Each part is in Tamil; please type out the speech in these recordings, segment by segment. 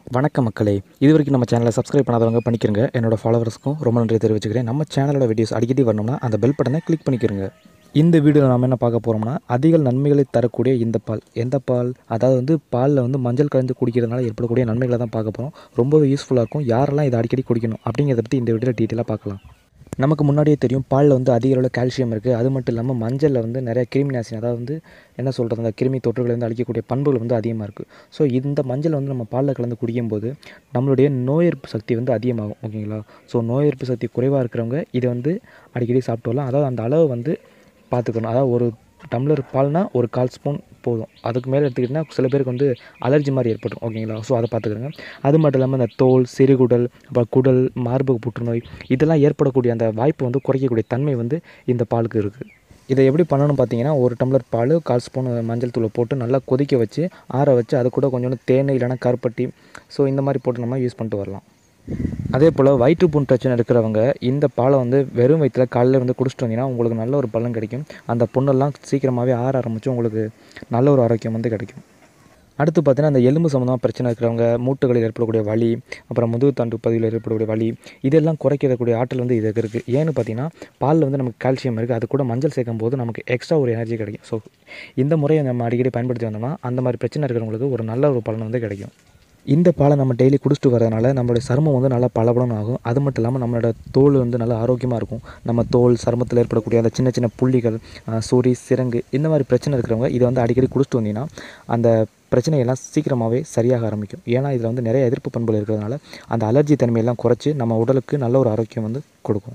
வணக்கம் மக்களே இது வரைக்கும் நம்ம சேனலை சப்ஸ்கிரைப் பண்ணாதவங்க பண்ணிக்கிறங்க என்னோட ஃபாலோவர்ஸ்க்கும் ரொம்ப நன்றி தெரிவிச்சுக்கிறேன் நம்ம சேனலோட வீடியோஸ் அடிக்கடி வரணும்னா அந்த பெல் பட்டனை கிளிக் பண்ணிக்கிறங்க இந்த வீடியோவில் நம்ம என்ன பார்க்க போகிறோம்னா அதிக நன்மைகளை தரக்கூடிய இந்த பால் எந்த பால் அதாவது வந்து பாலில் வந்து மஞ்சள் கலந்து குடிக்கிறதுனால ஏற்படக்கூடிய நன்மைகளை தான் பார்க்க போகிறோம் ரொம்பவே யூஸ்ஃபுல்லாக இருக்கும் யாரெல்லாம் இதை அடிக்கடி குடிக்கணும் அப்படிங்கிறத பற்றி இந்த வீடியோவில் டீட்டெயிலாக பார்க்கலாம் நமக்கு முன்னாடியே தெரியும் பாலில் வந்து அதிக அளவில் கால்சியம் இருக்குது அது மட்டும் இல்லாமல் மஞ்சளில் வந்து நிறைய கிருமி நாசினி அதாவது வந்து என்ன சொல்கிறது அந்த கிருமி தொற்றுகளை வந்து அழிக்கக்கூடிய பண்புகள் வந்து அதிகமாக இருக்குது ஸோ இந்த மஞ்சள் வந்து நம்ம பாலில் கலந்து குடிக்கும்போது நம்மளுடைய நோய் எதிர்ப்பு சக்தி வந்து அதிகமாகும் ஓகேங்களா ஸோ நோய் எதிர்ப்பு சக்தி குறைவாக இருக்கிறவங்க இதை வந்து அடிக்கடி சாப்பிட்டு வரலாம் அதாவது அந்த அளவு வந்து பார்த்துக்கணும் அதாவது ஒரு டம்ளர் பால்னா ஒரு கால் ஸ்பூன் போதும் அதுக்கு மேலே எடுத்துக்கிட்டிங்கன்னா சில பேருக்கு வந்து அலர்ஜி மாதிரி ஏற்படும் ஓகேங்களா ஸோ அதை பார்த்துக்கிறங்க அது மட்டும் இல்லாமல் இந்த தோல் சிறுகுடல் அப்புறம் குடல் மார்பக புற்றுநோய் இதெல்லாம் ஏற்படக்கூடிய அந்த வாய்ப்பு வந்து குறைக்கக்கூடிய தன்மை வந்து இந்த பாலுக்கு இருக்குது இதை எப்படி பண்ணணும்னு பார்த்தீங்கன்னா ஒரு டம்ளர் பால் கால் ஸ்பூன் மஞ்சள் தூளை போட்டு நல்லா கொதிக்க வச்சு ஆற வச்சு அது கூட கொஞ்சோண்டு தேன் இல்லைன்னா கருப்பட்டி ஸோ இந்த மாதிரி போட்டு நம்ம யூஸ் பண்ணிட்டு வரலாம் அதே போல் வயிற்றுப்புண் பிரச்சனை இருக்கிறவங்க இந்த பாலை வந்து வெறும் வயிற்றில் காலையில் வந்து குடிச்சிட்டு வந்தீங்கன்னா உங்களுக்கு நல்ல ஒரு பலன் கிடைக்கும் அந்த புண்ணெல்லாம் சீக்கிரமாகவே ஆற ஆரம்பித்து உங்களுக்கு நல்ல ஒரு ஆரோக்கியம் வந்து கிடைக்கும் அடுத்து பார்த்தீங்கன்னா அந்த எலும்பு சம்மந்தமாக பிரச்சனை இருக்கிறவங்க மூட்டுகளில் ஏற்படக்கூடிய வலி அப்புறம் முதுகு தண்டு பகுதியில் ஏற்படக்கூடிய வலி இதெல்லாம் குறைக்கக்கூடிய ஆற்றல் வந்து இதுக்கு இருக்குது ஏன்னு பார்த்தீங்கன்னா பாலில் வந்து நமக்கு கால்சியம் இருக்குது அது கூட மஞ்சள் சேர்க்கும் போது நமக்கு எக்ஸ்ட்ரா ஒரு எனர்ஜி கிடைக்கும் ஸோ இந்த முறையை நம்ம அடிக்கடி பயன்படுத்தி வந்தோம்னா அந்த மாதிரி பிரச்சனை இருக்கிறவங்களுக்கு ஒரு நல்ல ஒரு பலன் வந்து கிடைக்கும் இந்த பாலை நம்ம டெய்லி குடிச்சிட்டு வரதுனால நம்மளுடைய சருமம் வந்து நல்லா பளபளன்னு ஆகும் அது மட்டும் இல்லாமல் நம்மளோட தோல் வந்து நல்லா ஆரோக்கியமாக இருக்கும் நம்ம தோல் சருமத்தில் ஏற்படக்கூடிய அந்த சின்ன சின்ன புள்ளிகள் அஹ், சொறி சிரங்கு இந்த மாதிரி பிரச்சனை இருக்கிறவங்க இதை வந்து அடிக்கடி குடிச்சிட்டு வந்தீங்கன்னா அந்த பிரச்சனையெல்லாம் சீக்கிரமாகவே சரியாக ஆரம்பிக்கும் ஏன்னா இதில் வந்து நிறைய எதிர்ப்பு பண்புகள் இருக்கிறதுனால அந்த அலர்ஜி தன்மையெல்லாம் குறைச்சி நம்ம உடலுக்கு நல்ல ஒரு ஆரோக்கியம் வந்து கொடுக்கும்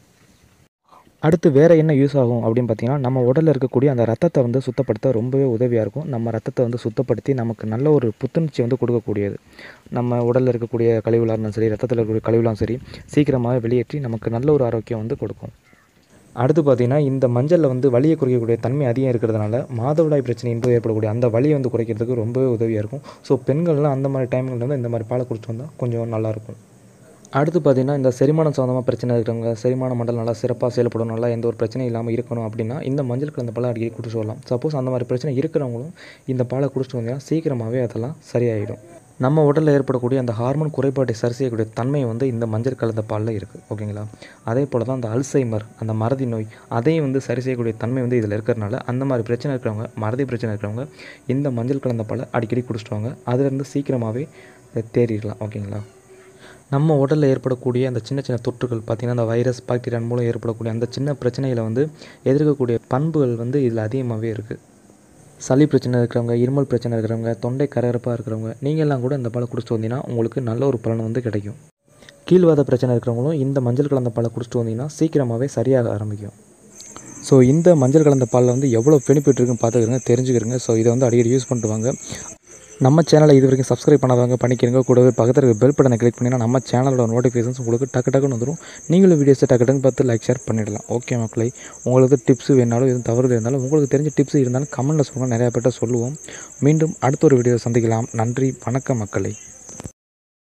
அடுத்து வேறு என்ன யூஸ் ஆகும் அப்படின்னு பார்த்தீங்கன்னா நம்ம உடலில் இருக்கக்கூடிய அந்த ரத்தத்தை வந்து சுத்தப்படுத்த ரொம்பவே உதவியாக இருக்கும் நம்ம ரத்தத்தை வந்து சுத்தப்படுத்தி நமக்கு நல்ல ஒரு புத்துணர்ச்சி வந்து கொடுக்கக்கூடியது நம்ம உடலில் இருக்கக்கூடிய கழிவுகளாக இருந்தாலும் சரி ரத்தத்தில் இருக்கக்கூடிய கழிவுலாம் சரி சீக்கிரமாக வெளியேற்றி நமக்கு நல்ல ஒரு ஆரோக்கியம் வந்து கொடுக்கும் அடுத்து பார்த்தீங்கன்னா இந்த மஞ்சளில் வந்து வலியை குறைக்கக்கூடிய தன்மை அதிகம் இருக்கிறதுனால மாதவிடாய் பிரச்சனையின் போது ஏற்படக்கூடிய அந்த வலியை வந்து குறைக்கிறதுக்கு ரொம்பவே உதவியாக இருக்கும் ஸோ பெண்கள்லாம் அந்த மாதிரி டைமில் வந்து இந்த மாதிரி பாலை குடிச்சிட்டு வந்தால் கொஞ்சம் நல்லாயிருக்கும் அடுத்து பார்த்தீங்கன்னா இந்த செரிமானம் சம்மந்தமாக பிரச்சனை இருக்கிறவங்க செரிமான மண்டலம் நல்லா சிறப்பாக செயல்படும் நல்லா எந்த ஒரு பிரச்சனையும் இல்லாமல் இருக்கணும் அப்படின்னா இந்த மஞ்சள் கலந்த பாலை அடிக்கடி குடிச்சு வரலாம் சப்போஸ் அந்த மாதிரி பிரச்சனை இருக்கிறவங்களும் இந்த பாலை குடிச்சிட்டு வந்தீங்கன்னா சீக்கிரமாகவே அதெல்லாம் சரியாயிடும் நம்ம உடலில் ஏற்படக்கூடிய அந்த ஹார்மோன் குறைபாட்டை சரி செய்யக்கூடிய தன்மை வந்து இந்த மஞ்சள் கலந்த பாலில் இருக்குது ஓகேங்களா அதே போல் தான் அந்த அல்சைமர் அந்த மறதி நோய் அதையும் வந்து சரி செய்யக்கூடிய தன்மை வந்து இதில் இருக்கிறனால அந்த மாதிரி பிரச்சனை இருக்கிறவங்க மறதி பிரச்சனை இருக்கிறவங்க இந்த மஞ்சள் கலந்த பாலை அடிக்கடி குடிச்சிட்டு வாங்க அதுலேருந்து சீக்கிரமாகவே தேறிடலாம் ஓகேங்களா நம்ம உடலில் ஏற்படக்கூடிய அந்த சின்ன சின்ன தொற்றுகள் பார்த்திங்கன்னா அந்த வைரஸ் பாக்டீரியா மூலம் ஏற்படக்கூடிய அந்த சின்ன பிரச்சனைகளை வந்து எதிர்க்கக்கூடிய பண்புகள் வந்து இதில் அதிகமாகவே இருக்குது சளி பிரச்சனை இருக்கிறவங்க இருமல் பிரச்சனை இருக்கிறவங்க தொண்டை கரகரப்பாக இருக்கிறவங்க நீங்கள்லாம் கூட இந்த பாலை குடிச்சிட்டு வந்தீங்கன்னா உங்களுக்கு நல்ல ஒரு பலன் வந்து கிடைக்கும் கீழ்வாத பிரச்சனை இருக்கிறவங்களும் இந்த மஞ்சள் கலந்த பாலை குடிச்சிட்டு வந்தீங்கன்னா சீக்கிரமாகவே சரியாக ஆரம்பிக்கும் ஸோ இந்த மஞ்சள் கலந்த பாலில் வந்து எவ்வளோ பெனிஃபிட் இருக்குன்னு பார்த்துக்கிறங்க தெரிஞ்சுக்கிறங்க ஸோ இதை வந்து அடிக்கடி யூஸ் பண்ணிட்டு வாங்க நம்ம சேனலை இது வரைக்கும் சப்ஸ்கிரைப் பண்ணாதவங்க பண்ணிக்கிறங்க கூடவே பக்கத்தில் இருக்க பெல் பட்டனை கிளிக் பண்ணிங்கன்னா நம்ம சேனலோட நோட்டிஃபிகேஷன்ஸ் உங்களுக்கு டக்கு டக்குன்னு வந்துடும் நீங்களும் வீடியோஸை டக்கு டக்குன்னு பார்த்து லைக் ஷேர் பண்ணிடலாம் ஓகே மக்களை உங்களுக்கு டிப்ஸ் வேணாலும் எதுவும் தவறு இருந்தாலும் உங்களுக்கு தெரிஞ்ச டிப்ஸ் இருந்தாலும் கமெண்ட்டில் சொல்லுங்கள் நிறையா பேர்ட்ட சொல்லுவோம் மீண்டும் அடுத்த ஒரு வீடியோ சந்திக்கலாம் நன்றி வணக்கம் மக்களை